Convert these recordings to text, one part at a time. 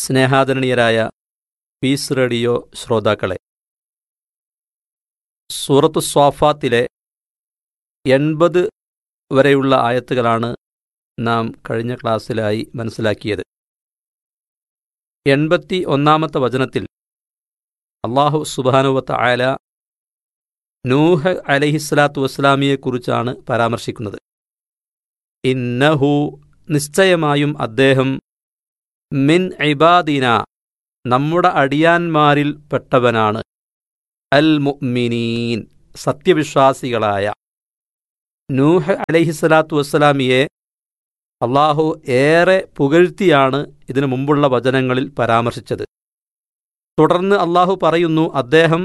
സ്നേഹാദരണീയരായ piece radio ശ്രോതാക്കളെ സൂറത്തു സ്വാഫാത്തിലെ എൺപത് വരെയുള്ള ആയത്തുകളാണ് നാം കഴിഞ്ഞ ക്ലാസ്സിലായി മനസ്സിലാക്കിയത് എൺപത്തി ഒന്നാമത്തെ വചനത്തിൽ അള്ളാഹു സുബാനുവത്ത ആയ നൂഹ് അലഹിസ്ലാത്തു വസ്സലാമിയെക്കുറിച്ചാണ് പരാമർശിക്കുന്നത് ഇന്നഹു നിശ്ചയമായും അദ്ദേഹം മിൻ ഇബാദിന നമ്മുടെ അടിയാന്മാരിൽ പെട്ടവനാണ് അൽ മുഅ്മിനീൻ സത്യവിശ്വാസികളായ നൂഹ് അലഹിസ്സലാത്തു വസ്സലാമിയെ അള്ളാഹു ഏറെ പുകഴ്ത്തിയാണ് ഇതിനു മുമ്പുള്ള വചനങ്ങളിൽ പരാമർശിച്ചത് തുടർന്ന് അള്ളാഹു പറയുന്നു അദ്ദേഹം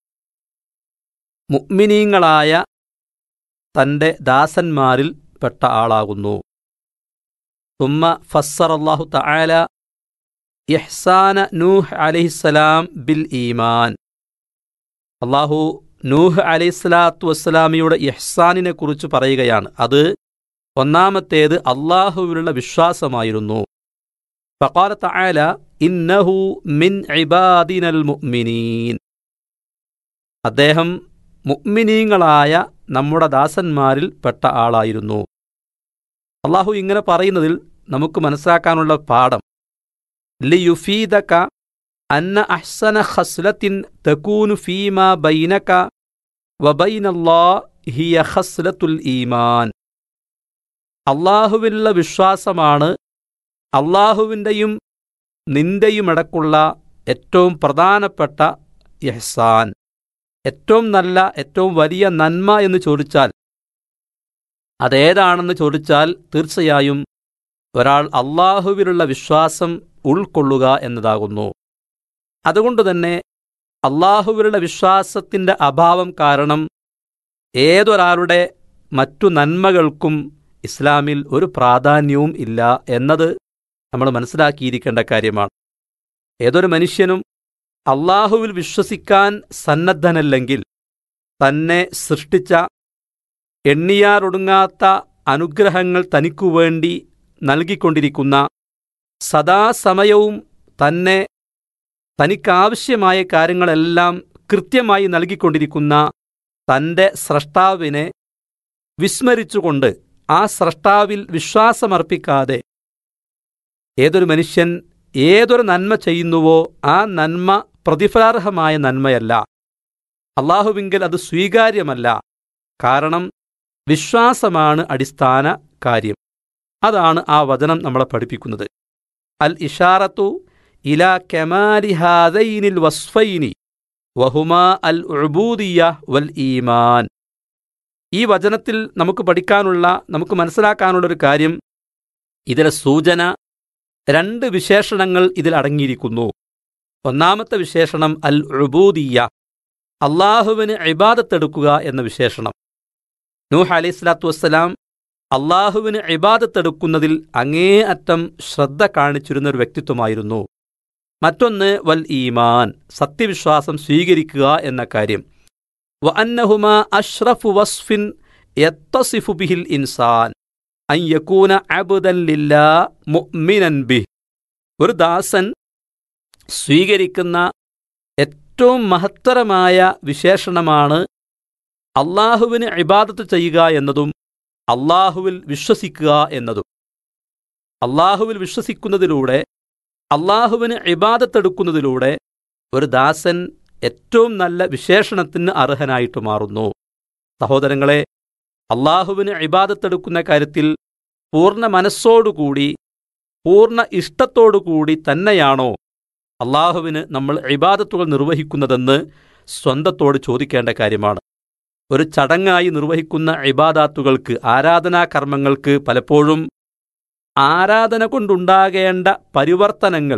മുഅ്മിനീങ്ങളായ തൻ്റെ ദാസന്മാരിൽ പെട്ട ആളാകുന്നു തുമ്മ ഫസ്സർ അള്ളാഹു തആല ഇഹ്സാന നൂഹ് അലൈഹിസ്സലാം ബിൽ ഈമാൻ അള്ളാഹു നൂഹ് അലൈഹിസ്സലാത്തു വസ്സലാമിയുടെ ഇഹ്സാനിനെ കുറിച്ച് പറയുകയാണ് അത് ഒന്നാമത്തേത് അള്ളാഹുവിലുള്ള വിശ്വാസമായിരുന്നു ഫഖാല തആല ഇന്നഹു മിൻ ഇബാദിനൽ മുഅ്മിനീൻ അദ്ദേഹം മുഅ്മിനീങ്ങളായ നമ്മുടെ ദാസന്മാരിൽ പെട്ട ആളായിരുന്നു അള്ളാഹു ഇങ്ങനെ പറയുന്നതിൽ നമുക്ക് മനസ്സിലാക്കാനുള്ള പാഠം ലിയുഫീദക അന്ന അഹ്സന ഖസ്ലത്തിൻ തകൂനു ഫീമ ബൈനക വബൈനല്ലാ ഹിയ ഖസ്ലത്തുൽ ഈമാൻ അള്ളാഹുവിലുള്ള വിശ്വാസമാണ് അള്ളാഹുവിൻ്റെയും നിന്റെയും ഇടക്കുള്ള ഏറ്റവും പ്രധാനപ്പെട്ട ഇഹ്സാൻ ഏറ്റവും നല്ല ഏറ്റവും വലിയ നന്മ എന്ന് ചോദിച്ചാൽ അതേതാണെന്ന് ചോദിച്ചാൽ തീർച്ചയായും ഒരാൾ അള്ളാഹുവിലുള്ള വിശ്വാസം ഉൾക്കൊള്ളുക എന്നതാകുന്നു അതുകൊണ്ട് തന്നെ അള്ളാഹുവിലുള്ള വിശ്വാസത്തിൻ്റെ അഭാവം കാരണം ഏതൊരാളുടെ മറ്റു നന്മകൾക്കും ഇസ്ലാമിൽ ഒരു പ്രാധാന്യവും ഇല്ല എന്നത് നമ്മൾ മനസ്സിലാക്കിയിരിക്കേണ്ട കാര്യമാണ് ഏതൊരു മനുഷ്യനും അള്ളാഹുവിൽ വിശ്വസിക്കാൻ സന്നദ്ധനല്ലെങ്കിൽ തന്നെ സൃഷ്ടിച്ച എണ്ണിയാറൊടുങ്ങാത്ത അനുഗ്രഹങ്ങൾ തനിക്കു വേണ്ടി നൽകിക്കൊണ്ടിരിക്കുന്ന സദാസമയവും തന്നെ തനിക്കാവശ്യമായ കാര്യങ്ങളെല്ലാം കൃത്യമായി നൽകിക്കൊണ്ടിരിക്കുന്ന തൻ്റെ സ്രഷ്ടാവിനെ വിസ്മരിച്ചുകൊണ്ട് ആ സ്രഷ്ടാവിൽ വിശ്വാസമർപ്പിക്കാതെ ഏതൊരു മനുഷ്യൻ ഏതൊരു നന്മ ചെയ്യുന്നുവോ ആ നന്മ പ്രതിഫലാർഹമായ നന്മയല്ല അള്ളാഹുവിങ്കൽ അത് സ്വീകാര്യമല്ല കാരണം വിശ്വാസമാണ് അടിസ്ഥാന കാര്യം അതാണ് ആ വചനം നമ്മളെ പഠിപ്പിക്കുന്നത് അൽ ഇഷാറത്തു ഇല കെമാലി ഹാദൈനിൽ വസ്ഫൈനി വഹുമാ അൽ ഉബൂദിയ വൽ ഈമാൻ ഈ വചനത്തിൽ നമുക്ക് പഠിക്കാനുള്ള നമുക്ക് മനസ്സിലാക്കാനുള്ള ഒരു കാര്യം ഇതിലെ സൂചന രണ്ട് വിശേഷണങ്ങൾ ഇതിൽ അടങ്ങിയിരിക്കുന്നു ഒന്നാമത്തെ വിശേഷണം അൽ ഉബൂദിയ അള്ളാഹുവിന് ഇബാദത്തെടുക്കുക എന്ന വിശേഷണം നൂഹ് അലൈഹി സ്വലാത്തു വസ്സലാം അള്ളാഹുവിന് ഇബാദത്തെടുക്കുന്നതിൽ അങ്ങേയറ്റം ശ്രദ്ധ കാണിച്ചിരുന്ന ഒരു വ്യക്തിത്വമായിരുന്നു മറ്റൊന്ന് വൽ ഈമാൻ സത്യവിശ്വാസം സ്വീകരിക്കുക എന്ന കാര്യം വ അന്നഹുമ അഷ്റഫു വസ്ഫിൻ യത്തസിഫു ബിഹിൽ ഇൻസാൻ അൻ യകൂന അബ്ദൻ ലില്ലാ മുഅ്മിനൻ ബിഹ് ഒരു ദാസൻ സ്വീകരിക്കുന്ന ഏറ്റവും മഹത്തരമായ വിശേഷണമാണ് അള്ളാഹുവിന് ഇബാദത്ത് ചെയ്യുക എന്നതും അള്ളാഹുവിൽ വിശ്വസിക്കുക എന്നതും അള്ളാഹുവിൽ വിശ്വസിക്കുന്നതിലൂടെ അള്ളാഹുവിന് ഇബാദത്തെടുക്കുന്നതിലൂടെ ഒരു ദാസൻ ഏറ്റവും നല്ല വിശേഷണത്തിന് അർഹനായിട്ട് മാറുന്നു സഹോദരങ്ങളെ അള്ളാഹുവിന് ഇബാദത്തെടുക്കുന്ന കാര്യത്തിൽ പൂർണ്ണ മനസ്സോടുകൂടി പൂർണ്ണ ഇഷ്ടത്തോടുകൂടി തന്നെയാണോ അള്ളാഹുവിന് നമ്മൾ ഇബാദത്തുകൾ നിർവഹിക്കുന്നതെന്ന് സ്വന്തത്തോട് ചോദിക്കേണ്ട കാര്യമാണ് ഒരു ചടങ്ങായി നിർവഹിക്കുന്ന ഇബാദാത്തുകൾക്ക് ആരാധനാകർമ്മങ്ങൾക്ക് പലപ്പോഴും ആരാധന കൊണ്ടുണ്ടാകേണ്ട പരിവർത്തനങ്ങൾ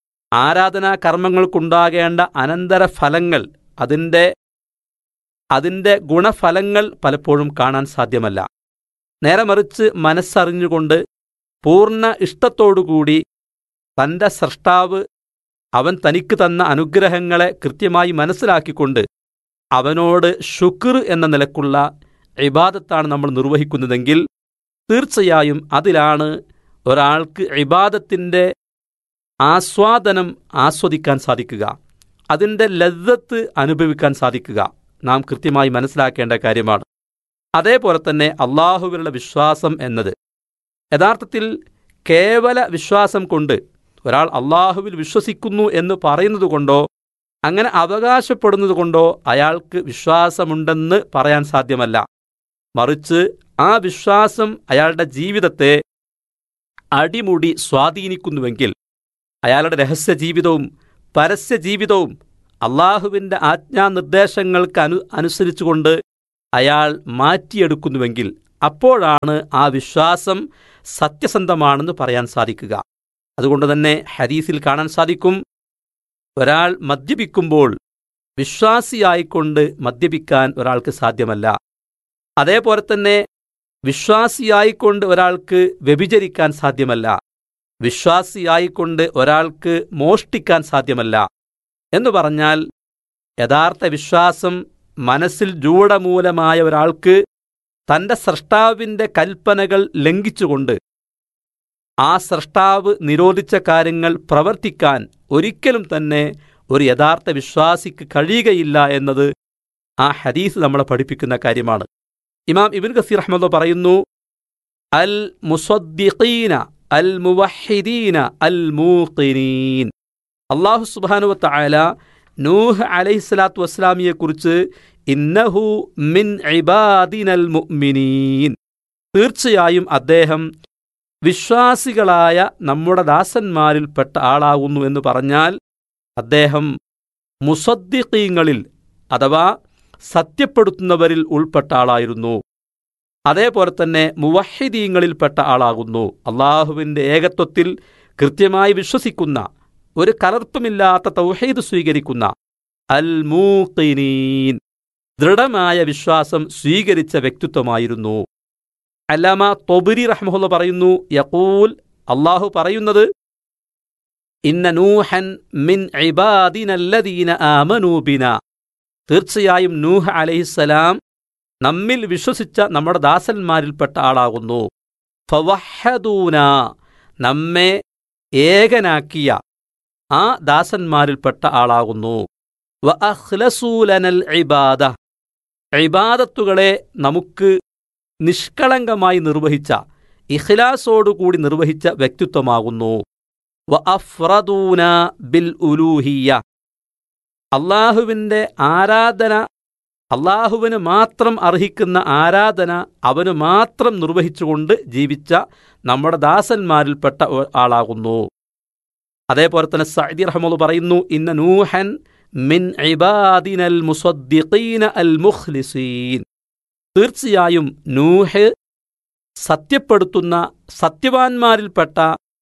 ആരാധനാകർമ്മങ്ങൾക്കുണ്ടാകേണ്ട അനന്തരഫലങ്ങൾ അതിൻ്റെ അതിൻ്റെ ഗുണഫലങ്ങൾ പലപ്പോഴും കാണാൻ സാധ്യമല്ല നേരെ മറിച്ച് മനസ്സറിഞ്ഞുകൊണ്ട് പൂർണ്ണ ഇഷ്ടത്തോടുകൂടി തൻ്റെ സ്രഷ്ടാവ് അവൻ തനിക്ക് തന്ന അനുഗ്രഹങ്ങളെ കൃത്യമായി മനസ്സിലാക്കിക്കൊണ്ട് അവനോട് ഷുക്ർ എന്ന നിലക്കുള്ള ഇബാദത്താണ് നമ്മൾ നിർവഹിക്കുന്നതെങ്കിൽ തീർച്ചയായും അതിലാണ് ഒരാൾക്ക് ഇബാദത്തിൻ്റെ ആസ്വാദനം ആസ്വദിക്കാൻ സാധിക്കുക അതിൻ്റെ ലദ്ദത്ത് അനുഭവിക്കാൻ സാധിക്കുക നാം കൃത്യമായി മനസ്സിലാക്കേണ്ട കാര്യമാണ് അതേപോലെ തന്നെ അള്ളാഹുവിലുള്ള വിശ്വാസം എന്നത് യഥാർത്ഥത്തിൽ കേവല വിശ്വാസം കൊണ്ട് ഒരാൾ അള്ളാഹുവിൽ വിശ്വസിക്കുന്നു എന്ന് പറയുന്നത് കൊണ്ടോ അങ്ങനെ അവകാശപ്പെടുന്നത് കൊണ്ടോ അയാൾക്ക് വിശ്വാസമുണ്ടെന്ന് പറയാൻ സാധ്യമല്ല മറിച്ച് ആ വിശ്വാസം അയാളുടെ ജീവിതത്തെ അടിമുടി സ്വാധീനിക്കുന്നുവെങ്കിൽ അയാളുടെ രഹസ്യ ജീവിതവും പരസ്യ ജീവിതവും അള്ളാഹുവിൻ്റെ ആജ്ഞാനിർദ്ദേശങ്ങൾക്ക് അനു അനുസരിച്ചുകൊണ്ട് അയാൾ മാറ്റിയെടുക്കുന്നുവെങ്കിൽ അപ്പോഴാണ് ആ വിശ്വാസം സത്യസന്ധമാണെന്ന് പറയാൻ സാധിക്കുക അതുകൊണ്ട് തന്നെ ഹദീസിൽ കാണാൻ സാധിക്കും ഒരാൾ മദ്യപിക്കുമ്പോൾ വിശ്വാസിയായിക്കൊണ്ട് മദ്യപിക്കാൻ ഒരാൾക്ക് സാധ്യമല്ല അതേപോലെ തന്നെ വിശ്വാസിയായിക്കൊണ്ട് ഒരാൾക്ക് വ്യഭിചരിക്കാൻ സാധ്യമല്ല വിശ്വാസിയായിക്കൊണ്ട് ഒരാൾക്ക് മോഷ്ടിക്കാൻ സാധ്യമല്ല എന്നു പറഞ്ഞാൽ യഥാർത്ഥ വിശ്വാസം മനസ്സിൽ രൂഢമൂലമായ ഒരാൾക്ക് തൻ്റെ സ്രഷ്ടാവിൻ്റെ കൽപ്പനകൾ ലംഘിച്ചുകൊണ്ട് ആ സ്രഷ്ടാവ് നിരോധിച്ച കാര്യങ്ങൾ പ്രവർത്തിക്കാൻ ഒരിക്കലും തന്നെ ഒരു യഥാർത്ഥ വിശ്വാസിക്ക് കഴിയുകയില്ല എന്നത് ആ ഹദീസ് നമ്മളെ പഠിപ്പിക്കുന്ന കാര്യമാണ് ഇമാം ഇബിൻ ഖസീർ അഹമ്മദ് പറയുന്നു അൽ മുസദ്ദിഖീന അൽ മുവഹിദീന അൽ മൂഖിനീൻ അള്ളാഹു സുബാനുവ തആല നൂഹ് അലൈഹിസ്സലാത്തു വസ്സലാമിയെക്കുറിച്ച് ഇന്നഹു മിൻ ഇബാദിനൽ മുഅ്മിനീൻ തീർച്ചയായും അദ്ദേഹം വിശ്വാസികളായ നമ്മുടെ ദാസന്മാരിൽപ്പെട്ട ആളാകുന്നു എന്ന് പറഞ്ഞാൽ അദ്ദേഹം മുസദ്ദിഖീങ്ങളിൽ അഥവാ സത്യപ്പെടുത്തുന്നവരിൽ ഉൾപ്പെട്ട ആളായിരുന്നു അതേപോലെ തന്നെ മുവഹിദീങ്ങളിൽപ്പെട്ട ആളാകുന്നു അള്ളാഹുവിൻ്റെ ഏകത്വത്തിൽ കൃത്യമായി വിശ്വസിക്കുന്ന ഒരു കലർപ്പമില്ലാത്ത തൗഹീദ് സ്വീകരിക്കുന്ന അൽ മൂഖിനീൻ ദൃഢമായ വിശ്വാസം സ്വീകരിച്ച വ്യക്തിത്വമായിരുന്നു അല്ലാമ തൊബരി റഹ്മുല്ല പറയുന്നു യഖൂൽ അള്ളാഹു പറയുന്നത് ഇന്ന നൂഹൻ മിൻ ഇബാദിനല്ലദീന ആമനൂബിന തീർച്ചയായും നൂഹ് അലൈഹിസ്സലാം നമ്മിൽ വിശ്വസിച്ച നമ്മുടെ ദാസന്മാരിൽപ്പെട്ട ആളാകുന്നു ഫവഹദൂന നമ്മെ ഏകനാക്കിയ ആ ദാസന്മാരിൽപ്പെട്ട ആളാകുന്നു വ അഖ്ലസൂലനൽ ഇബാദ ഇബാദത്തുകളെ നമുക്ക് നിഷ്കളങ്കമായി നിർവഹിച്ച ഇഖ്ലാസോടുകൂടി നിർവഹിച്ച വ്യക്തിത്വമാകുന്നു വ അഫ്രദൂന ബിൽ ഉലൂഹിയ അള്ളാഹുവിൻ്റെ ആരാധന അള്ളാഹുവിന് മാത്രം അർഹിക്കുന്ന ആരാധന അവന് മാത്രം നിർവഹിച്ചുകൊണ്ട് ജീവിച്ച നമ്മുടെ ദാസന്മാരിൽപ്പെട്ട ആളാകുന്നു അതേപോലെ തന്നെ സഅദി റഹ്മുൽ പറയുന്നു ഇന്ന നൂഹൻ മിൻ ഇബാദിനൽ മുസദ്ദിഖീന അൽ മുഖ്ലിസീൻ തീർച്ചയായും നൂഹ് സത്യപ്പെടുത്തുന്ന സത്യവാന്മാരിൽപ്പെട്ട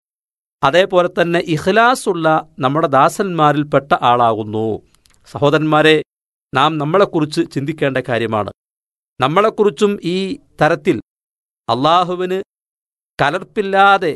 അതേപോലെ തന്നെ ഇഖ്ലാസുള്ള നമ്മുടെ ദാസന്മാരിൽപ്പെട്ട ആളാകുന്നു സഹോദരന്മാരെ നാം നമ്മളെക്കുറിച്ച് ചിന്തിക്കേണ്ട കാര്യമാണ് നമ്മളെക്കുറിച്ചും ഈ തരത്തിൽ അള്ളാഹുവിന് കലർപ്പില്ലാതെ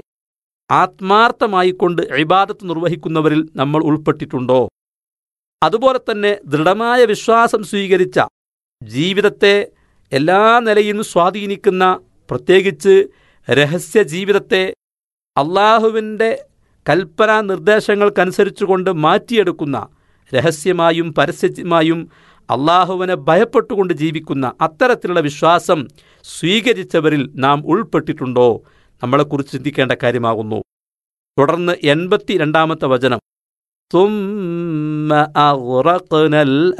ആത്മാർത്ഥമായിക്കൊണ്ട് ഇബാദത്ത് നിർവഹിക്കുന്നവരിൽ നമ്മൾ ഉൾപ്പെട്ടിട്ടുണ്ടോ അതുപോലെ തന്നെ ദൃഢമായ വിശ്വാസം സ്വീകരിച്ച ജീവിതത്തെ എല്ലാ നിലയിലും സ്വാധീനിക്കുന്ന പ്രത്യേകിച്ച് രഹസ്യ ജീവിതത്തെ അള്ളാഹുവിൻ്റെ കൽപ്പനാ നിർദ്ദേശങ്ങൾക്കനുസരിച്ചുകൊണ്ട് മാറ്റിയെടുക്കുന്ന രഹസ്യമായും പരസ്യമായും അള്ളാഹുവിനെ ഭയപ്പെട്ടുകൊണ്ട് ജീവിക്കുന്ന അത്തരത്തിലുള്ള വിശ്വാസം സ്വീകരിച്ചവരിൽ നാം ഉൾപ്പെട്ടിട്ടുണ്ടോ നമ്മളെക്കുറിച്ച് ചിന്തിക്കേണ്ട കാര്യമാകുന്നു തുടർന്ന് എൺപത്തി രണ്ടാമത്തെ വചനം ثم أغرقنا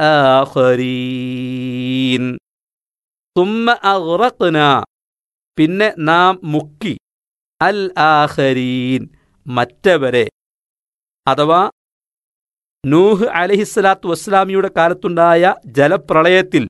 الآخرين ثم أغرقنا പിന്നെ നാം മുക്കി അൽ ആഖരീൻ മറ്റവരെ അഥവാ നൂഹ് അലഹിസ്സലാത്തു വസ്സലാമിയുടെ കാലത്തുണ്ടായ ജലപ്രളയത്തിൽ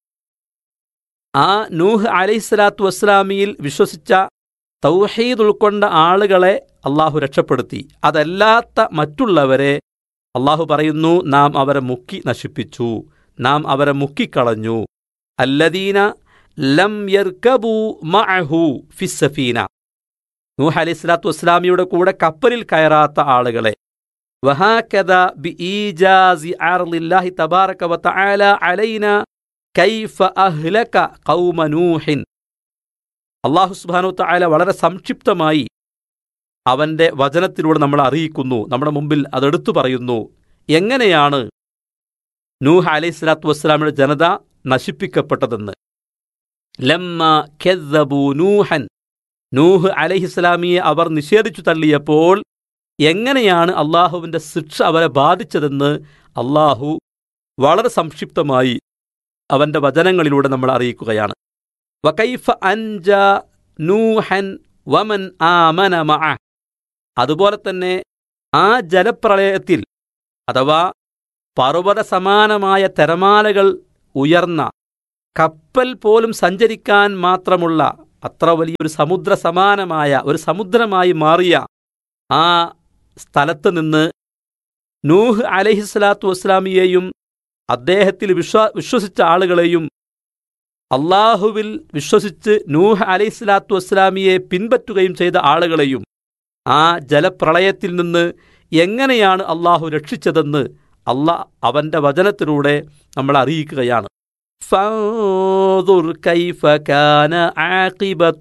ആ നൂഹ് അലഹിസ്സലാത്തു വസ്സലാമിയിൽ വിശ്വസിച്ച തൗഹീദ് ഉൾക്കൊണ്ട ആളുകളെ അള്ളാഹു രക്ഷപ്പെടുത്തി അതല്ലാത്ത മറ്റുള്ളവരെ അള്ളാഹു പറയുന്നു നാം അവരെ മുക്കി നശിപ്പിച്ചു നാം അവരെ മുക്കിക്കളഞ്ഞു അല്ലദീന ലം യർക്കബു മഅഹു ഫിസ്സഫീന നൂഹ് അലൈഹി സ്വലാത്തു വസ്സലാമിയുടെ കൂടെ കപ്പലിൽ കയറാത്ത ആളുകളെ വഹാക്കഥ ബി ഈജാസി അർളില്ലാഹി തബാറക വതആല അലൈന കൈഫ അഹ്ലക ഖൗമ നൂഹിൻ അള്ളാഹു സുബ്ഹാനഹു തആല വളരെ സംക്ഷിപ്തമായി അവന്റെ വചനത്തിലൂടെ നമ്മൾ അറിയിക്കുന്നു നമ്മുടെ മുമ്പിൽ അതെടുത്തു പറയുന്നു എങ്ങനെയാണ് നൂഹ് അലൈഹി സ്വലാത്തു വസ്സലാമിയുടെ ജനത നശിപ്പിക്കപ്പെട്ടതെന്ന് ലമ്മ കെദ്ദബു നൂഹൻ നൂഹ് അലൈഹിസ്ലാമിയെ അവർ നിഷേധിച്ചു തള്ളിയപ്പോൾ എങ്ങനെയാണ് അള്ളാഹുവിന്റെ ശിക്ഷ അവരെ ബാധിച്ചതെന്ന് അള്ളാഹു വളരെ സംക്ഷിപ്തമായി അവന്റെ വചനങ്ങളിലൂടെ നമ്മൾ അറിയിക്കുകയാണ് വകൈഫ അൻജ നൂഹൻ വമൻ ആമന മഅ അതുപോലെ തന്നെ ആ ജലപ്രളയത്തിൽ അഥവാ പർവ്വത സമാനമായ തിരമാലകൾ ഉയർന്ന കപ്പൽ പോലും സഞ്ചരിക്കാൻ മാത്രമുള്ള അത്ര വലിയൊരു സമുദ്ര സമാനമായ ഒരു സമുദ്രമായി മാറിയ ആ സ്ഥലത്ത് നിന്ന് നൂഹ് അലഹിസ്ലാത്തു വസ്ലാമിയെയും അദ്ദേഹത്തിൽ വിശ്വ വിശ്വസിച്ച ആളുകളെയും അള്ളാഹുവിൽ വിശ്വസിച്ച് നൂഹ് അലൈഹിസ്ലാത്തു വസ്ലാമിയെ പിൻപറ്റുകയും ചെയ്ത ആളുകളെയും ആ ജലപ്രളയത്തിൽ നിന്ന് എങ്ങനെയാണ് അള്ളാഹു രക്ഷിച്ചതെന്ന് അള്ളാഹ് അവന്റെ വചനത്തിലൂടെ നമ്മൾ അറിയിക്കുകയാണ് فانظر كيف كان عاقبة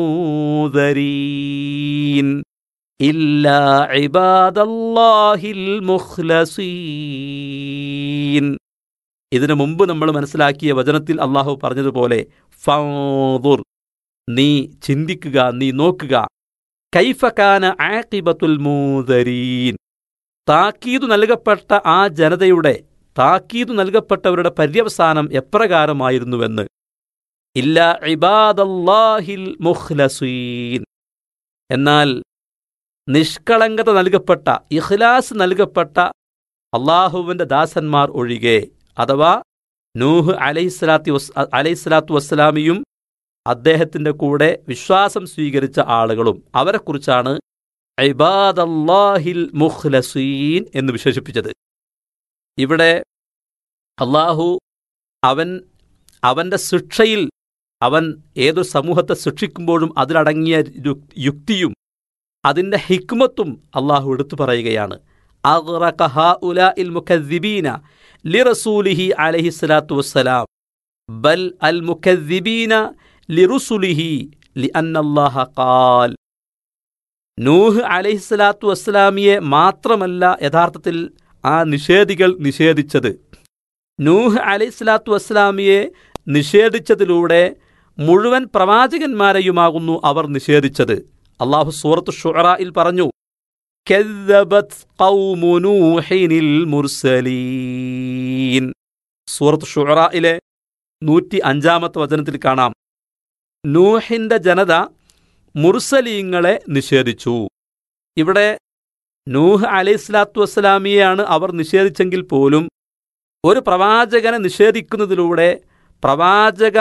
المنذرين إلا عباد الله المخلصين ഇതിനു മുമ്പ് നമ്മൾ മനസ്സിലാക്കിയ വചനത്തിൽ അള്ളാഹു പറഞ്ഞതുപോലെ ഫാദുർ നീ ചിന്തിക്കുക നീ നോക്കുക കൈഫക്കാന ആക്കിബത്തുൽ മൂദരീൻ താക്കീതു നൽകപ്പെട്ട ആ ജനതയുടെ താക്കീതു നൽകപ്പെട്ടവരുടെ പര്യവസാനം എപ്രകാരമായിരുന്നുവെന്ന് ഇല്ല ഇബാദല്ലാഹിൽ മുഖ്ലസീൻ എന്നാൽ നിഷ്കളങ്കത നൽകപ്പെട്ട ഇഖ്ലാസ് നൽകപ്പെട്ട അള്ളാഹുവിന്റെ ദാസന്മാർ ഒഴികെ അഥവാ നൂഹ് അലൈഹിസ്ലാത്തി വസ് അലൈഹിസ്ലാത്തു വസ്സലാമിയും അദ്ദേഹത്തിന്റെ കൂടെ വിശ്വാസം സ്വീകരിച്ച ആളുകളും അവരെക്കുറിച്ചാണ് ഇബാദല്ലാഹിൽ മുഖ്ലസീൻ എന്ന് വിശേഷിപ്പിച്ചത് ഇവിടെ അള്ളാഹു അവൻ അവന്റെ ശിക്ഷയിൽ അവൻ ഏതൊരു സമൂഹത്തെ ശിക്ഷിക്കുമ്പോഴും അതിലടങ്ങിയ യുക്തിയും അതിന്റെ ഹിക്മത്തും അള്ളാഹു എടുത്തു പറയുകയാണ് ലിറസൂലിഹി അലഹി സ്വലാത്തു വസ്സലാം ബൽ അൽ മുഖദ്ദിബീന ലിറുസുലിഹി ലി അന്നല്ലാഹ ഖാൽ നൂഹ് അലൈഹി സ്വലാത്തു വസ്സലാമിയെ മാത്രമല്ല യഥാർത്ഥത്തിൽ ആ നിഷേധികൾ നിഷേധിച്ചത് നൂഹ് അലൈഹി സ്വലാത്തു വസ്സലാമിയെ നിഷേധിച്ചതിലൂടെ മുഴുവൻ പ്രവാചകന്മാരെയുമാകുന്നു അവർ നിഷേധിച്ചത് അള്ളാഹു സൂറത്ത് ഷുറായിൽ പറഞ്ഞു സൂറത്ത് ഷുറായിലെ നൂറ്റി അഞ്ചാമത്തെ വചനത്തിൽ കാണാം നൂഹിന്റെ ജനത മുർസലീങ്ങളെ നിഷേധിച്ചു ഇവിടെ നൂഹ് അലൈഹി സ്വലാത്തു വസ്സലാമിയെയാണ് അവർ നിഷേധിച്ചെങ്കിൽ പോലും ഒരു പ്രവാചകനെ നിഷേധിക്കുന്നതിലൂടെ പ്രവാചക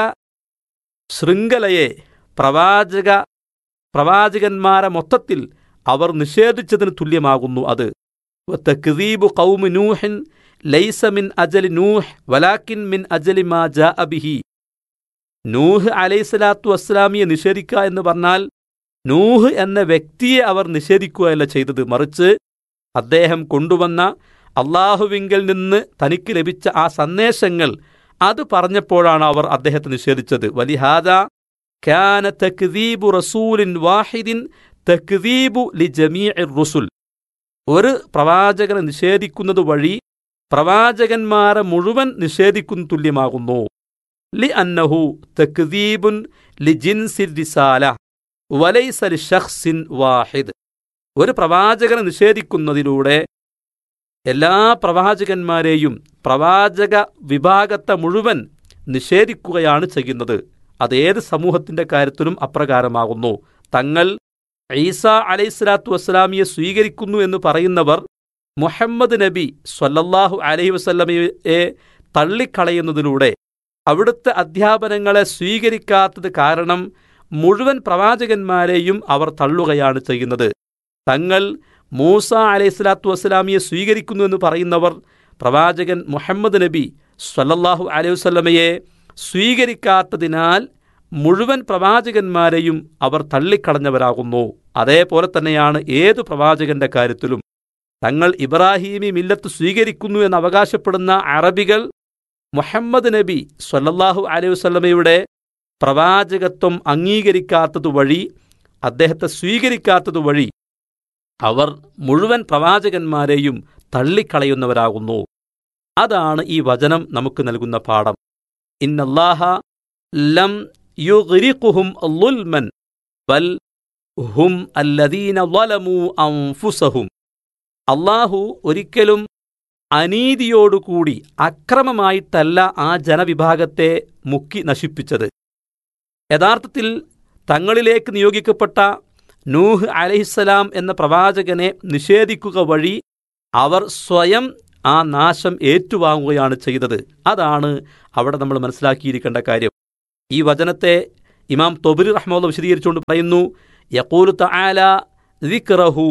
ശൃംഖലയെ പ്രവാചക പ്രവാചകന്മാരെ മൊത്തത്തിൽ അവർ നിഷേധിച്ചതിന് തുല്യമാകുന്നു അത് തക്ദീബു ഖൗമി നൂഹിൻ ലൈസ മിൻ അജലി നൂഹ് വലാക്കിൻ മിൻ അജലി മാ ജാ അബിഹി നൂഹ് അലൈഹിസ്സലാത്തു വസ്സലാമിയെ നിഷേധിക്കുക എന്ന് പറഞ്ഞാൽ നൂഹ് എന്ന വ്യക്തിയെ അവർ നിഷേധിക്കുകയല്ല ചെയ്തത് മറിച്ച് അദ്ദേഹം കൊണ്ടുവന്ന അള്ളാഹുവിങ്കിൽ നിന്ന് തനിക്ക് ലഭിച്ച ആ സന്ദേശങ്ങൾ അത് പറഞ്ഞപ്പോഴാണ് അവർ അദ്ദേഹത്തെ നിഷേധിച്ചത് വലിഹാദ ഖാന തക്ദീബു റസൂലിൻ വാഹിദിൻ തക്ദീബു ലി ജമീ റുസുൽ ഒരു പ്രവാചകനെ നിഷേധിക്കുന്നത് വഴി പ്രവാചകന്മാരെ മുഴുവൻ നിഷേധിക്കുന്ന തുല്യമാകുന്നു ലി അന്നഹു തക്ദീബുൻ ലി ജിൻസിൽ റിസാല വലൈസ ലി ഷഖ്സിൻ വാഹിദ് ഒരു പ്രവാചകനെ നിഷേധിക്കുന്നതിലൂടെ എല്ലാ പ്രവാചകന്മാരെയും പ്രവാചക വിഭാഗത്തെ മുഴുവൻ നിഷേധിക്കുകയാണ് ചെയ്യുന്നത് അതേത് സമൂഹത്തിന്റെ കാര്യത്തിലും അപ്രകാരമാകുന്നു തങ്ങൾ ഈസ അലൈഹിസ്ലാത്തു വസ്സലാമിയെ സ്വീകരിക്കുന്നു എന്ന് പറയുന്നവർ മുഹമ്മദ് നബി സ്വല്ലല്ലാഹു അലൈഹി വസല്ലമയെ തള്ളിക്കളയുന്നതിലൂടെ അവിടുത്തെ അധ്യാപനങ്ങളെ സ്വീകരിക്കാത്തത് കാരണം മുഴുവൻ പ്രവാചകന്മാരെയും അവർ തള്ളുകയാണ് ചെയ്യുന്നത് തങ്ങൾ മൂസ അലൈഹിസ്ലാത്തു വസ്സലാമിയെ സ്വീകരിക്കുന്നു എന്ന് പറയുന്നവർ പ്രവാചകൻ മുഹമ്മദ് നബി സ്വല്ലല്ലാഹു അലൈഹി വസല്ലമയെ സ്വീകരിക്കാത്തതിനാൽ മുഴുവൻ പ്രവാചകന്മാരെയും അവർ തള്ളിക്കളഞ്ഞവരാകുന്നു അതേപോലെ തന്നെയാണ് ഏതു പ്രവാചകന്റെ കാര്യത്തിലും തങ്ങൾ ഇബ്രാഹീമി മില്ലത്ത് സ്വീകരിക്കുന്നു എന്ന് അവകാശപ്പെടുന്ന അറബികൾ മുഹമ്മദ് നബി സ്വല്ലല്ലാഹു അലൈഹി വസല്ലമയുടെ പ്രവാചകത്വം അംഗീകരിക്കാത്തതു വഴി അദ്ദേഹത്തെ സ്വീകരിക്കാത്തതു വഴി അവർ മുഴുവൻ പ്രവാചകന്മാരെയും തള്ളിക്കളയുന്നവരാകുന്നു അതാണ് ഈ വചനം നമുക്ക് നൽകുന്ന പാഠം ഇന്നല്ലാഹ ലം യുഗ്രിഖുഹും ളുൽമൻ ബൽ ഹും അല്ലദീന ളലമു അൻഫുസഹും അള്ളാഹു ഒരിക്കലും അനീതിയോടുകൂടി അക്രമമായിട്ടല്ല ആ ജനവിഭാഗത്തെ മുക്കി നശിപ്പിച്ചത് യഥാർത്ഥത്തിൽ തങ്ങളിലേക്ക് നിയോഗിക്കപ്പെട്ട നൂഹ് അലഹിസ്സലാം എന്ന പ്രവാചകനെ നിഷേധിക്കുക വഴി അവർ സ്വയം ആ നാശം ഏറ്റുവാങ്ങുകയാണ് ചെയ്തത് അതാണ് അവിടെ നമ്മൾ മനസ്സിലാക്കിയിരിക്കേണ്ട കാര്യം ഈ വചനത്തെ ഇമാം തൊബിർ റഹ്മുള്ള വിശദീകരിച്ചുകൊണ്ട് പറയുന്നു യക്കൂലു തആല ذكره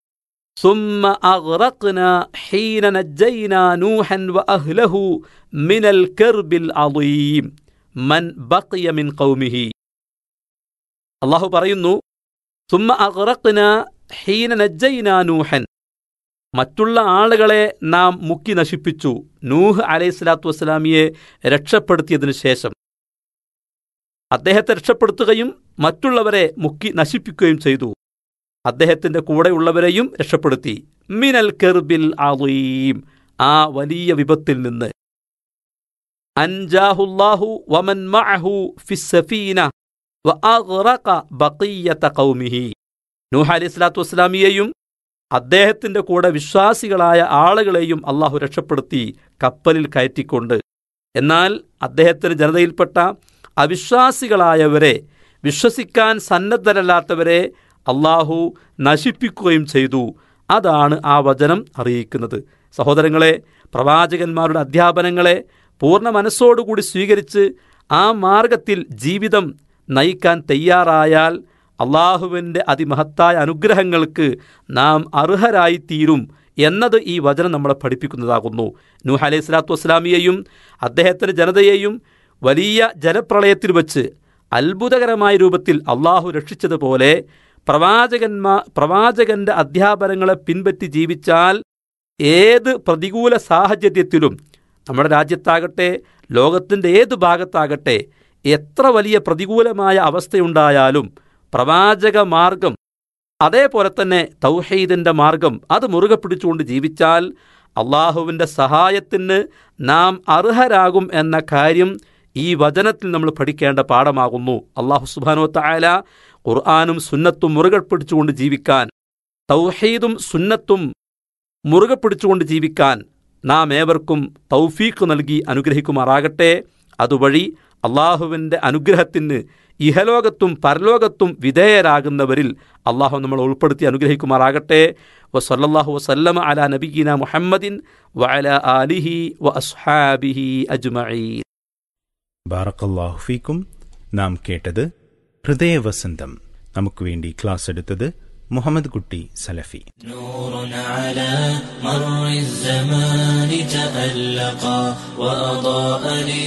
ثم أغرقنا حين نجينا نوحا وأهله من الكرب العظيم من بقي من قومه അള്ളാഹു പറയുന്നു സുമ്മ അഗ്റഖ്ന ഹീന നജ്ജൈന നൂഹൻ മറ്റുള്ള ആളുകളെ നാം മുക്കി നശിപ്പിച്ചു നൂഹ് അലൈഹി സ്വലാത്തു വസ്സലാമിയെ രക്ഷപ്പെടുത്തിയതിനു ശേഷം അദ്ദേഹത്തെ രക്ഷപ്പെടുത്തുകയും മറ്റുള്ളവരെ മുക്കി നശിപ്പിക്കുകയും ചെയ്തു അദ്ദേഹത്തിന്റെ കൂടെയുള്ളവരെയും രക്ഷപ്പെടുത്തി മിനൽ കെർബിൽ അളീം ആ വലിയ വിപത്തിൽ നിന്ന് അൻജാഹുല്ലാഹു വമൻ മഅഹു ഫിസ്സഫീന വഅഗ്റഖ ബഖിയ്യത ഖൗമിഹി നൂഹ് അലൈഹി സ്വലാത്തു വസ്സലാമിയെയും അദ്ദേഹത്തിന്റെ കൂടെ വിശ്വാസികളായ ആളുകളെയും അള്ളാഹു രക്ഷപ്പെടുത്തി കപ്പലിൽ കയറ്റിക്കൊണ്ട് എന്നാൽ അദ്ദേഹത്തിന് ജനതയിൽപ്പെട്ട അവിശ്വാസികളായവരെ വിശ്വസിക്കാൻ സന്നദ്ധരല്ലാത്തവരെ അള്ളാഹു നശിപ്പിക്കുകയും ചെയ്തു അതാണ് ആ വചനം അറിയിക്കുന്നത് സഹോദരങ്ങളെ പ്രവാചകന്മാരുടെ അധ്യാപനങ്ങളെ പൂർണ്ണ മനസ്സോടുകൂടി സ്വീകരിച്ച് ആ മാർഗത്തിൽ ജീവിതം നയിക്കാൻ തയ്യാറായാൽ അള്ളാഹുവിൻ്റെ അതിമഹത്തായ അനുഗ്രഹങ്ങൾക്ക് നാം അർഹരായിത്തീരും എന്നത് ഈ വചനം നമ്മളെ പഠിപ്പിക്കുന്നതാകുന്നു നൂഹ് അലൈഹി സ്വലാത്തു വസ്സലാമിയെയും അദ്ദേഹത്തിൻ്റെ ജനതയെയും വലിയ ജലപ്രളയത്തിൽ വച്ച് അത്ഭുതകരമായ രൂപത്തിൽ അള്ളാഹു രക്ഷിച്ചതുപോലെ പ്രവാചകന്മാ പ്രവാചകന്റെ അധ്യാപനങ്ങളെ പിൻപറ്റി ജീവിച്ചാൽ ഏത് പ്രതികൂല സാഹചര്യത്തിലും നമ്മുടെ രാജ്യത്താകട്ടെ ലോകത്തിൻ്റെ ഏത് ഭാഗത്താകട്ടെ എത്ര വലിയ പ്രതികൂലമായ അവസ്ഥയുണ്ടായാലും പ്രവാചക മാർഗം അതേപോലെ തന്നെ തൗഹീദിൻ്റെ മാർഗം അത് മുറുകെ പിടിച്ചുകൊണ്ട് ജീവിച്ചാൽ അള്ളാഹുവിൻ്റെ സഹായത്തിന് നാം അർഹരാകും എന്ന കാര്യം ഈ വചനത്തിൽ നമ്മൾ പഠിക്കേണ്ട പാഠമാകുന്നു അള്ളാഹു സുബാനോ തായാല ഖുർആാനും സുന്നത്തും മുറുകെ പിടിച്ചുകൊണ്ട് ജീവിക്കാൻ തൗഹീദും സുന്നത്തും മുറുകെ പിടിച്ചുകൊണ്ട് ജീവിക്കാൻ നാം ഏവർക്കും തൗഫീഖ് നൽകി അനുഗ്രഹിക്കുമാറാകട്ടെ അതുവഴി അള്ളാഹുവിൻ്റെ അനുഗ്രഹത്തിന് ഇഹലോകത്തും പരലോകത്തും വിധേയരാകുന്നവരിൽ അള്ളാഹു നമ്മൾ ഉൾപ്പെടുത്തി അനുഗ്രഹിക്കുമാറാകട്ടെ വസല്ലാഹു വസല്ലമ അല നബീന മുഹമ്മദിൻ വഅല ആലിഹി വ അസ്ഹാബിഹി അജ്മഈൻ ബാറക്കല്ലാഹു ഫീക്കും നാം കേട്ടത് ഹൃദയവസന്തം നമുക്ക് വേണ്ടി ക്ലാസ് എടുത്തത് മുഹമ്മദ് കുട്ടി സലഫി نور على مر الزمان تألقا وأضاء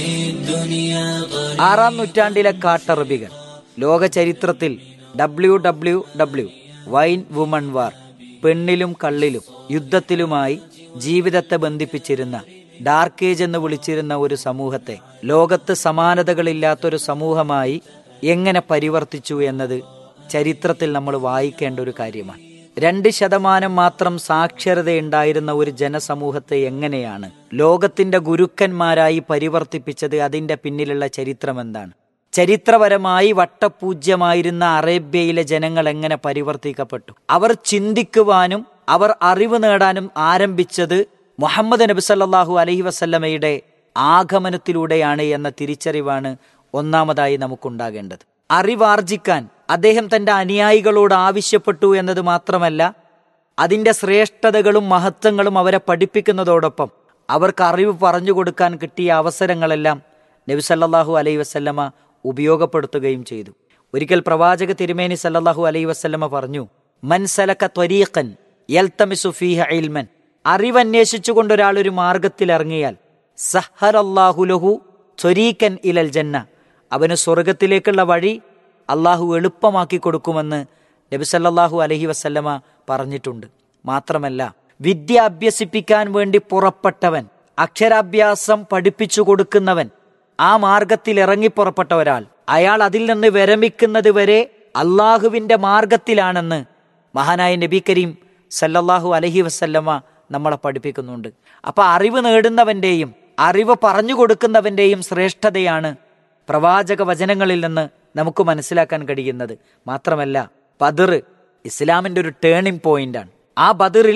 للدنيا طريقا ആറാം നൂറ്റാണ്ടിലെ കാട്ടറബികൾ ലോക ചരിത്രത്തിൽ W W W wine woman war പെണ്ണിലും കള്ളിലും യുദ്ധത്തിലുമായി ജീവിതത്തെ ബന്ധിപ്പിച്ചിരുന്ന ഡാർക്ക് ഏജ് എന്ന് വിളിച്ചിരുന്ന ഒരു സമൂഹത്തെ ലോകത്ത് സമാനതകളില്ലാത്തൊരു സമൂഹമായി എങ്ങനെ പരിവർത്തിച്ചു എന്നത് ചരിത്രത്തിൽ നമ്മൾ വായിക്കേണ്ട ഒരു കാര്യമാണ് രണ്ട് ശതമാനം മാത്രം സാക്ഷരതയുണ്ടായിരുന്ന ഒരു ജനസമൂഹത്തെ എങ്ങനെയാണ് ലോകത്തിന്റെ ഗുരുക്കന്മാരായി പരിവർത്തിപ്പിച്ചത് അതിന്റെ പിന്നിലുള്ള ചരിത്രം എന്താണ് ചരിത്രപരമായി വട്ടപൂജ്യമായിരുന്ന അറേബ്യയിലെ ജനങ്ങൾ എങ്ങനെ പരിവർത്തിക്കപ്പെട്ടു അവർ ചിന്തിക്കുവാനും അവർ അറിവ് നേടാനും ആരംഭിച്ചത് മുഹമ്മദ് നബി സല്ലല്ലാഹു അലൈഹി വസല്ലമയുടെ ആഗമനത്തിലൂടെയാണ് എന്ന തിരിച്ചറിവാണ് ഒന്നാമതായി നമുക്കുണ്ടാകേണ്ടത് അറിവാർജിക്കാൻ അദ്ദേഹം തന്റെ അനുയായികളോട് ആവശ്യപ്പെട്ടു എന്നത് മാത്രമല്ല അതിന്റെ ശ്രേഷ്ഠതകളും മഹത്വങ്ങളും അവരെ പഠിപ്പിക്കുന്നതോടൊപ്പം അവർക്ക് അറിവ് പറഞ്ഞു കൊടുക്കാൻ കിട്ടിയ അവസരങ്ങളെല്ലാം നബി സല്ലല്ലാഹു അലൈഹി വസല്ലമ ഉപയോഗപ്പെടുത്തുകയും ചെയ്തു ഒരിക്കൽ പ്രവാചക തിരുമേനി സല്ലല്ലാഹു അലൈഹി വസല്ലമ പറഞ്ഞു മൻസലക ത്വരീഖൻ യൽതമിസു ഫീഹ ഇൽമൻ അറിവന്വേഷിച്ചുകൊണ്ട് ഒരാൾ ഒരു മാർഗത്തിൽ ഇറങ്ങിയാൽ സഹറല്ലാഹു ലഹു ത്വരീക്കൻ ഇലൽ ജന്ന അവന് സ്വർഗത്തിലേക്കുള്ള വഴി അള്ളാഹു എളുപ്പമാക്കി കൊടുക്കുമെന്ന് നബി സല്ലല്ലാഹു അലൈഹി വസല്ലമ പറഞ്ഞിട്ടുണ്ട് മാത്രമല്ല വിദ്യ അഭ്യസിപ്പിക്കാൻ വേണ്ടി പുറപ്പെട്ടവൻ അക്ഷരാഭ്യാസം പഠിപ്പിച്ചു കൊടുക്കുന്നവൻ ആ മാർഗത്തിൽ ഇറങ്ങി പുറപ്പെട്ട ഒരാൾ അയാൾ അതിൽ നിന്ന് വിരമിക്കുന്നത് വരെ അള്ളാഹുവിന്റെ മാർഗത്തിലാണെന്ന് മഹാനായ നബി കരീം സല്ലല്ലാഹു അലഹി വസല്ലമ നമ്മളെ പഠിപ്പിക്കുന്നുണ്ട് അപ്പൊ അറിവ് നേടുന്നവന്റെയും അറിവ് പറഞ്ഞു കൊടുക്കുന്നവന്റെയും ശ്രേഷ്ഠതയാണ് പ്രവാചക വചനങ്ങളിൽ നിന്ന് നമുക്ക് മനസ്സിലാക്കാൻ കഴിയുന്നത് മാത്രമല്ല ബദർ ഇസ്ലാമിന്റെ ഒരു ടേണിംഗ് പോയിന്റാണ് ആ ബദറിൽ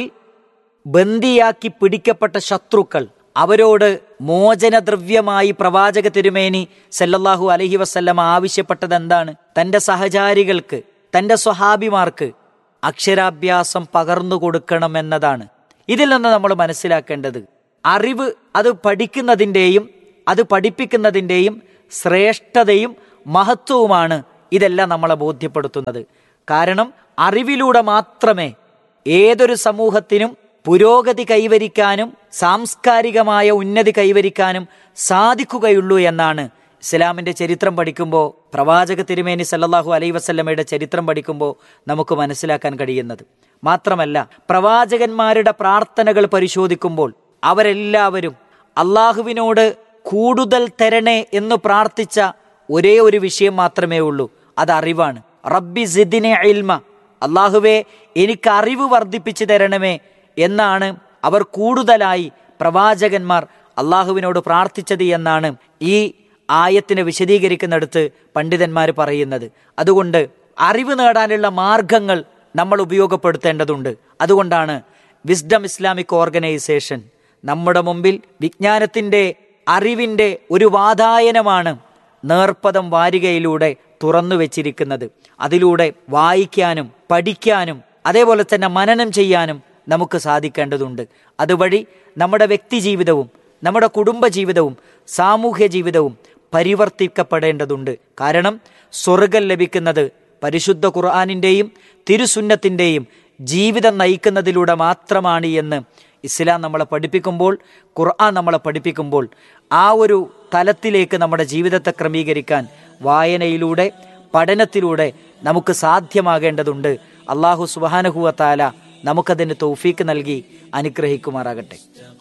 ബന്ദിയാക്കി പിടിക്കപ്പെട്ട ശത്രുക്കൾ അവരോട് മോചനദ്രവ്യമായി പ്രവാചക തിരുമേനി സല്ലല്ലാഹു അലഹി വസല്ലമ ആവശ്യപ്പെട്ടത് എന്താണ് തന്റെ സഹചാരികൾക്ക് തന്റെ സ്വഹാബിമാർക്ക് അക്ഷരാഭ്യാസം പകർന്നു കൊടുക്കണം എന്നതാണ് ഇതിൽ നിന്ന് നമ്മൾ മനസ്സിലാക്കേണ്ടത് അറിവ് അത് പഠിക്കുന്നതിൻ്റെയും അത് പഠിപ്പിക്കുന്നതിൻ്റെയും ശ്രേഷ്ഠതയും മഹത്വവുമാണ് ഇതെല്ലാം നമ്മളെ ബോധ്യപ്പെടുത്തുന്നത് കാരണം അറിവിലൂടെ മാത്രമേ ഏതൊരു സമൂഹത്തിനും പുരോഗതി കൈവരിക്കാനും സാംസ്കാരികമായ ഉന്നതി കൈവരിക്കാനും സാധിക്കുകയുള്ളൂ എന്നാണ് ഇസ്ലാമിന്റെ ചരിത്രം പഠിക്കുമ്പോൾ പ്രവാചക തിരുമേനി സല്ലല്ലാഹു അലൈ വസല്ലമയുടെ ചരിത്രം പഠിക്കുമ്പോൾ നമുക്ക് മനസ്സിലാക്കാൻ കഴിയുന്നത് മാത്രമല്ല പ്രവാചകന്മാരുടെ പ്രാർത്ഥനകൾ പരിശോധിക്കുമ്പോൾ അവരെല്ലാവരും അള്ളാഹുവിനോട് കൂടുതൽ തരണേ എന്ന് പ്രാർത്ഥിച്ച ഒരേ ഒരു വിഷയം മാത്രമേ ഉള്ളൂ അത് അറിവാണ് റബ്ബി സിദിനെ ഇൽമ അള്ളാഹുവെ എനിക്ക് അറിവ് വർദ്ധിപ്പിച്ചു തരണമേ എന്നാണ് അവർ കൂടുതലായി പ്രവാചകന്മാർ അള്ളാഹുവിനോട് പ്രാർത്ഥിച്ചത് എന്നാണ് ഈ ആയത്തിനെ വിശദീകരിക്കുന്നിടത്ത് പണ്ഡിതന്മാർ പറയുന്നത് അതുകൊണ്ട് അറിവ് നേടാനുള്ള മാർഗങ്ങൾ നമ്മൾ ഉപയോഗപ്പെടുത്തേണ്ടതുണ്ട് അതുകൊണ്ടാണ് വിസ്ഡം ഇസ്ലാമിക് ഓർഗനൈസേഷൻ നമ്മുടെ മുമ്പിൽ വിജ്ഞാനത്തിന്റെ അറിവിന്റെ ഒരു വാതായനമാണ് നേർപ്പദം വാരികയിലൂടെ തുറന്നു വെച്ചിരിക്കുന്നത് അതിലൂടെ വായിക്കാനും പഠിക്കാനും അതേപോലെ തന്നെ മനനം ചെയ്യാനും നമുക്ക് സാധിക്കേണ്ടതുണ്ട് അതുവഴി നമ്മുടെ വ്യക്തി ജീവിതവും നമ്മുടെ കുടുംബ ജീവിതവും സാമൂഹ്യ ജീവിതവും പരിവർത്തിക്കപ്പെടേണ്ടതുണ്ട് കാരണം സ്വർഗം ലഭിക്കുന്നത് പരിശുദ്ധ ഖുർആാനിൻ്റെയും തിരുസുന്നത്തിൻ്റെയും ജീവിതം നയിക്കുന്നതിലൂടെ മാത്രമാണ് എന്ന് ഇസ്ലാം നമ്മളെ പഠിപ്പിക്കുമ്പോൾ ഖുർആൻ നമ്മളെ പഠിപ്പിക്കുമ്പോൾ ആ ഒരു തലത്തിലേക്ക് നമ്മുടെ ജീവിതത്തെ ക്രമീകരിക്കാൻ വായനയിലൂടെ പഠനത്തിലൂടെ നമുക്ക് സാധ്യമാകേണ്ടതുണ്ട് അള്ളാഹു സുബാനഹുവ താല നമുക്കതിന് തൗഫീക്ക് നൽകി അനുഗ്രഹിക്കുമാറാകട്ടെ